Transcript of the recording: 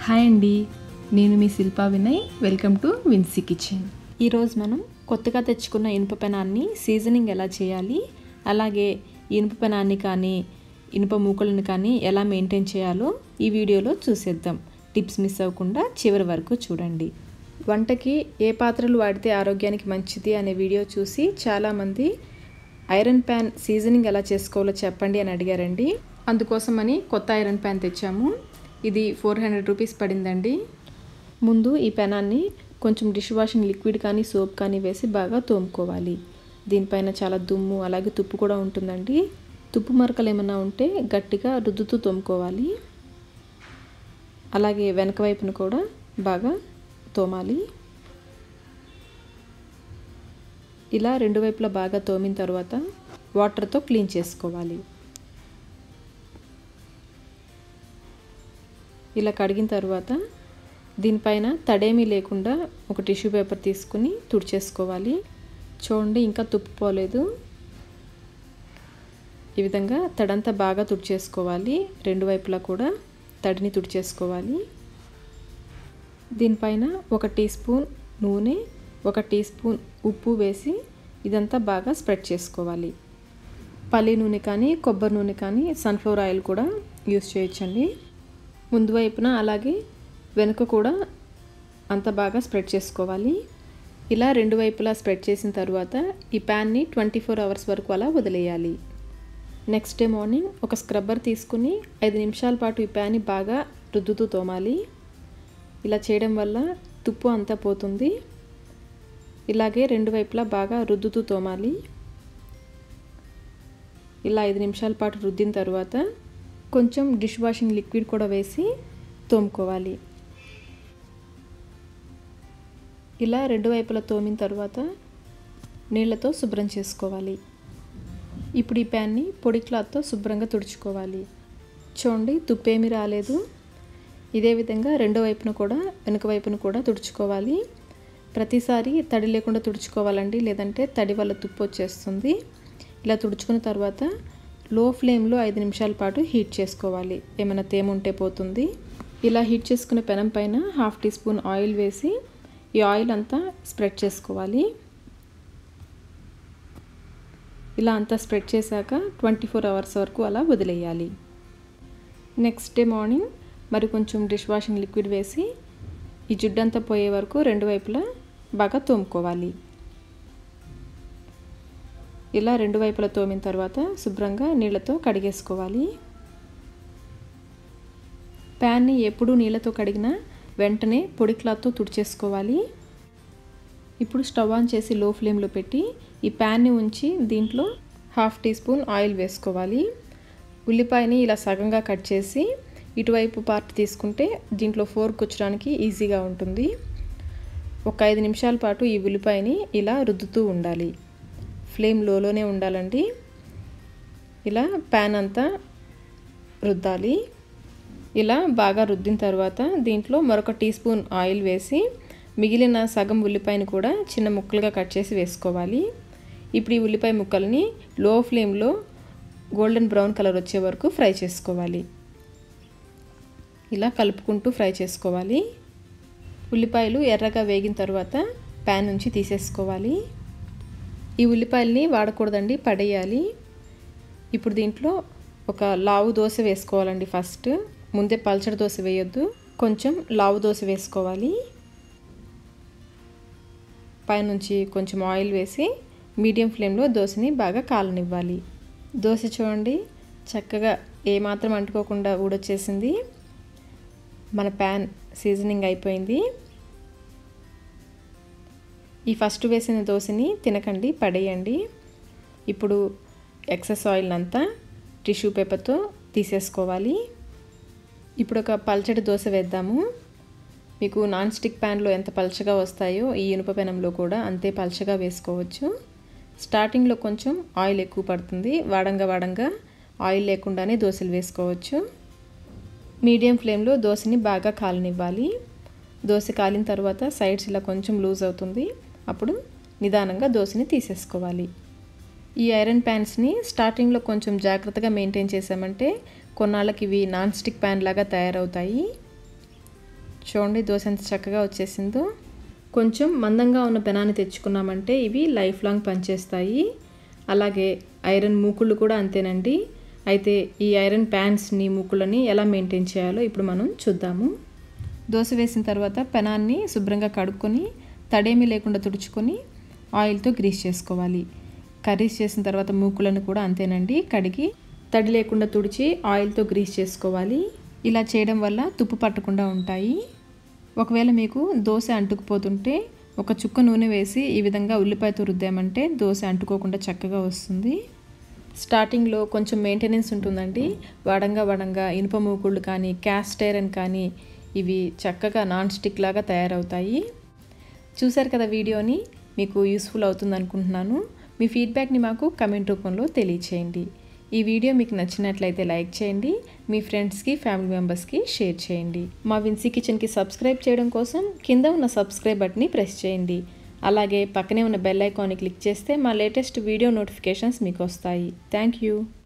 hi అండి నేను మీ Shilpa Vinay welcome to Vincy kitchen ఈరోజు మనం కొత్తగా తెచ్చుకున్న ఇనుప పెనాన్ని సీజనింగ్ ఎలా చేయాలి అలాగే ఇనుప పెనాన్ని కానీ ఇనుప మూకలను కానీ ఎలా మెయింటైన్ చేయాలో ఈ వీడియోలో చూసేద్దాం టిప్స్ మిస్ అవ్వకుండా చివరి వరకు చూడండి వంటకి ఏ పాత్రలు వాడితే ఆరోగ్యానికి మంచిది అనే వీడియో చూసి చాలామంది ఐరన్ ప్యాన్ సీజనింగ్ ఎలా చేసుకోవాలో చెప్పండి అని అడిగారండి అందుకోసమని కొత్త ఐరన్ ప్యాన్ తెచ్చాము ఇది ఫోర్ హండ్రెడ్ రూపీస్ పడిందండి ముందు ఈ పెనాన్ని కొంచెం డిష్ వాషింగ్ లిక్విడ్ కానీ సోప్ కానీ వేసి బాగా తోముకోవాలి దీనిపైన చాలా దుమ్ము అలాగే తుప్పు కూడా ఉంటుందండి తుప్పు మరకలు ఏమైనా ఉంటే గట్టిగా రుద్దుతూ తోముకోవాలి అలాగే వెనక వైపున కూడా బాగా తోమాలి ఇలా రెండు వైపులా బాగా తోమిన తర్వాత వాటర్తో క్లీన్ చేసుకోవాలి ఇలా కడిగిన తర్వాత దీనిపైన తడేమీ లేకుండా ఒక టిష్యూ పేపర్ తీసుకుని తుడిచేసుకోవాలి చూడండి ఇంకా తుప్పుపోలేదు ఈ విధంగా తడంతా బాగా తుడిచేసుకోవాలి రెండు వైపులా కూడా తడిని తుడిచేసుకోవాలి దీనిపైన ఒక టీ స్పూన్ నూనె ఒక టీ స్పూన్ ఉప్పు వేసి ఇదంతా బాగా స్ప్రెడ్ చేసుకోవాలి పల్లి నూనె కానీ కొబ్బరి నూనె కానీ సన్ఫ్లవర్ ఆయిల్ కూడా యూస్ చేయొచ్చండి ముందు వైపున అలాగే వెనుక కూడా అంత బాగా స్ప్రెడ్ చేసుకోవాలి ఇలా రెండు వైపులా స్ప్రెడ్ చేసిన తర్వాత ఈ ప్యాన్ని ట్వంటీ ఫోర్ అవర్స్ వరకు అలా వదిలేయాలి నెక్స్ట్ డే మార్నింగ్ ఒక స్క్రబ్బర్ తీసుకుని ఐదు నిమిషాల పాటు ఈ ప్యాన్ని బాగా రుద్దుతూ తోమాలి ఇలా చేయడం వల్ల తుప్పు అంతా పోతుంది ఇలాగే రెండు వైపులా బాగా రుద్దుతూ తోమాలి ఇలా ఐదు నిమిషాల పాటు రుద్దిన తర్వాత కొంచెం డిష్ వాషింగ్ లిక్విడ్ కూడా వేసి తోముకోవాలి ఇలా రెండు వైపులా తోమిన తర్వాత నీళ్ళతో శుభ్రం చేసుకోవాలి ఇప్పుడు ఈ ప్యాన్ని పొడి క్లాత్తో శుభ్రంగా తుడుచుకోవాలి చూడండి తుప్పేమీ రాలేదు ఇదే విధంగా రెండో వైపున కూడా వెనుక వైపున కూడా తుడుచుకోవాలి ప్రతిసారి తడి లేకుండా తుడుచుకోవాలండి లేదంటే తడి వల్ల తుప్పు వచ్చేస్తుంది ఇలా తుడుచుకున్న తర్వాత లో ఫ్లేమ్లో ఐదు నిమిషాల పాటు హీట్ చేసుకోవాలి ఏమైనా తేమ ఉంటే పోతుంది ఇలా హీట్ చేసుకునే పెనం పైన హాఫ్ టీ స్పూన్ ఆయిల్ వేసి ఈ ఆయిల్ అంతా స్ప్రెడ్ చేసుకోవాలి ఇలా అంతా స్ప్రెడ్ చేశాక ట్వంటీ ఫోర్ అవర్స్ వరకు అలా వదిలేయాలి నెక్స్ట్ డే మార్నింగ్ మరి కొంచెం డిష్ వాషింగ్ లిక్విడ్ వేసి ఈ జిడ్డంతా పోయే వరకు రెండు వైపులా బాగా తోముకోవాలి ఇలా రెండు వైపులా తోమిన తర్వాత శుభ్రంగా నీళ్ళతో కడిగేసుకోవాలి ప్యాన్ని ఎప్పుడు నీళ్ళతో కడిగినా వెంటనే పొడి క్లాత్తో తుడిచేసుకోవాలి ఇప్పుడు స్టవ్ ఆన్ చేసి లో ఫ్లేమ్లో పెట్టి ఈ ప్యాన్ని ఉంచి దీంట్లో హాఫ్ టీ స్పూన్ ఆయిల్ వేసుకోవాలి ఉల్లిపాయని ఇలా సగంగా కట్ చేసి ఇటువైపు పార్ట్ తీసుకుంటే దీంట్లో ఫోర్క్ వచ్చడానికి ఈజీగా ఉంటుంది ఒక ఐదు నిమిషాల పాటు ఈ ఉల్లిపాయని ఇలా రుద్దుతూ ఉండాలి ఫ్లేమ్ లోలోనే ఉండాలండి ఇలా ప్యాన్ అంతా రుద్దాలి ఇలా బాగా రుద్దిన తర్వాత దీంట్లో మరొక టీ స్పూన్ ఆయిల్ వేసి మిగిలిన సగం ఉల్లిపాయని కూడా చిన్న ముక్కలుగా కట్ చేసి వేసుకోవాలి ఇప్పుడు ఈ ఉల్లిపాయ ముక్కల్ని లో ఫ్లేమ్లో గోల్డెన్ బ్రౌన్ కలర్ వచ్చే వరకు ఫ్రై చేసుకోవాలి ఇలా కలుపుకుంటూ ఫ్రై చేసుకోవాలి ఉల్లిపాయలు ఎర్రగా వేగిన తర్వాత ప్యాన్ నుంచి తీసేసుకోవాలి ఈ ఉల్లిపాయల్ని వాడకూడదండి పడేయాలి ఇప్పుడు దీంట్లో ఒక లావు దోశ వేసుకోవాలండి ఫస్ట్ ముందే పల్చడి దోశ వేయొద్దు కొంచెం లావు దోశ వేసుకోవాలి పైనుంచి కొంచెం ఆయిల్ వేసి మీడియం ఫ్లేమ్లో దోశని బాగా కాలనివ్వాలి దోశ చూడండి చక్కగా ఏమాత్రం అంటుకోకుండా ఊడొచ్చేసింది మన ప్యాన్ సీజనింగ్ అయిపోయింది ఈ ఫస్ట్ వేసిన దోశని తినకండి పడేయండి ఇప్పుడు ఎక్సెస్ ఆయిల్ అంతా టిష్యూ పేపర్తో తీసేసుకోవాలి ఇప్పుడు ఒక పల్చటి దోశ వేద్దాము మీకు నాన్ స్టిక్ ప్యాన్లో ఎంత పల్చగా వస్తాయో ఈ ఇనుప పెనంలో కూడా అంతే పల్చగా వేసుకోవచ్చు స్టార్టింగ్లో కొంచెం ఆయిల్ ఎక్కువ పడుతుంది వాడంగా వాడంగా ఆయిల్ లేకుండానే దోశలు వేసుకోవచ్చు మీడియం ఫ్లేమ్లో దోశని బాగా కాలనివ్వాలి దోశ కాలిన తర్వాత సైడ్స్ ఇలా కొంచెం లూజ్ అవుతుంది అప్పుడు నిదానంగా దోశని తీసేసుకోవాలి ఈ ఐరన్ ప్యాన్స్ని స్టార్టింగ్లో కొంచెం జాగ్రత్తగా మెయింటైన్ చేసామంటే కొన్నాళ్ళకి ఇవి నాన్ స్టిక్ ప్యాన్ లాగా తయారవుతాయి చూడండి దోశ ఎంత చక్కగా వచ్చేసిందో కొంచెం మందంగా ఉన్న పెనాన్ని తెచ్చుకున్నామంటే ఇవి లైఫ్ లాంగ్ పనిచేస్తాయి అలాగే ఐరన్ మూకుళ్ళు కూడా అంతేనండి అయితే ఈ ఐరన్ ప్యాన్స్ని మూకుళ్ళని ఎలా మెయింటైన్ చేయాలో ఇప్పుడు మనం చూద్దాము దోశ వేసిన తర్వాత పెనాన్ని శుభ్రంగా కడుక్కొని తడేమీ లేకుండా తుడుచుకొని ఆయిల్తో గ్రీస్ చేసుకోవాలి కర్రీస్ చేసిన తర్వాత మూకులను కూడా అంతేనండి కడిగి తడి లేకుండా తుడిచి ఆయిల్తో గ్రీస్ చేసుకోవాలి ఇలా చేయడం వల్ల తుప్పు పట్టకుండా ఉంటాయి ఒకవేళ మీకు దోశ అంటుకుపోతుంటే ఒక చుక్క నూనె వేసి ఈ విధంగా ఉల్లిపాయతో రుద్దామంటే దోశ అంటుకోకుండా చక్కగా వస్తుంది స్టార్టింగ్లో కొంచెం మెయింటెనెన్స్ ఉంటుందండి వడంగా వడంగా ఇనుప మూకుళ్ళు కానీ క్యాస్ట్ ఐరన్ కానీ ఇవి చక్కగా నాన్ స్టిక్ లాగా తయారవుతాయి చూశారు కదా వీడియోని మీకు యూస్ఫుల్ అవుతుంది అనుకుంటున్నాను మీ ఫీడ్బ్యాక్ని మాకు కమెంట్ రూపంలో తెలియచేయండి ఈ వీడియో మీకు నచ్చినట్లయితే లైక్ చేయండి మీ ఫ్రెండ్స్కి ఫ్యామిలీ మెంబర్స్కి షేర్ చేయండి మా విన్సీ కిచెన్కి సబ్స్క్రైబ్ చేయడం కోసం కింద ఉన్న సబ్స్క్రైబ్ బటన్ని ప్రెస్ చేయండి అలాగే పక్కనే ఉన్న బెల్ ఐకాన్ని క్లిక్ చేస్తే మా లేటెస్ట్ వీడియో నోటిఫికేషన్స్ మీకు వస్తాయి థ్యాంక్ యూ